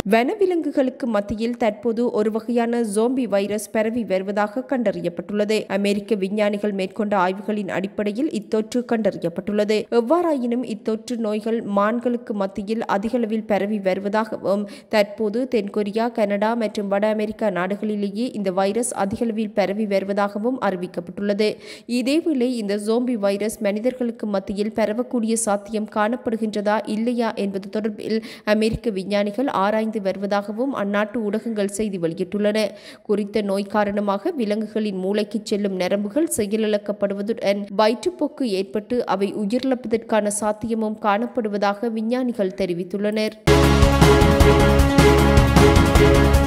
வனவிலங்குகளுக்கு மத்தியில் தற்போது ஒரு வகையான ஜோம்பி வைரஸ் பரவி வருவதாக கண்டறியப்பட்டுள்ளது அமெரிக்க விஞ்ஞானிகள் மேற்கொண்ட ஆய்வுகளின் அடிப்படையில் இத்தொற்று கண்டறியப்பட்டுள்ளது எவ்வாறாயினும் இத்தொற்று நோய்கள் மான்களுக்கு மத்தியில் அதிகளவில் பரவி வருவதாகவும் தற்போது தென்கொரியா கனடா மற்றும் வட அமெரிக்கா நாடுகளிலேயே இந்த வைரஸ் அதிகளவில் பரவி வருவதாகவும் அறிவிக்கப்பட்டுள்ளது இதேவேளை இந்த ஜோம்பி வைரஸ் மனிதர்களுக்கு மத்தியில் பரவக்கூடிய சாத்தியம் காணப்படுகின்றதா இல்லையா என்பது தொடர்பில் அமெரிக்க விஞ்ஞானிகள் ஆராய்ந்து வருவதாகவும் அந்நாட்டு ஊடகங்கள் செய்தி வெளியிட்டுள்ளன குறித்த நோய் காரணமாக விலங்குகளின் மூளைக்கு செல்லும் நரம்புகள் செயலிழக்கப்படுவதுடன் வயிற்றுப்போக்கு ஏற்பட்டு அவை உயிரிழப்பதற்கான சாத்தியமும் காணப்படுவதாக விஞ்ஞானிகள் தெரிவித்துள்ளனர்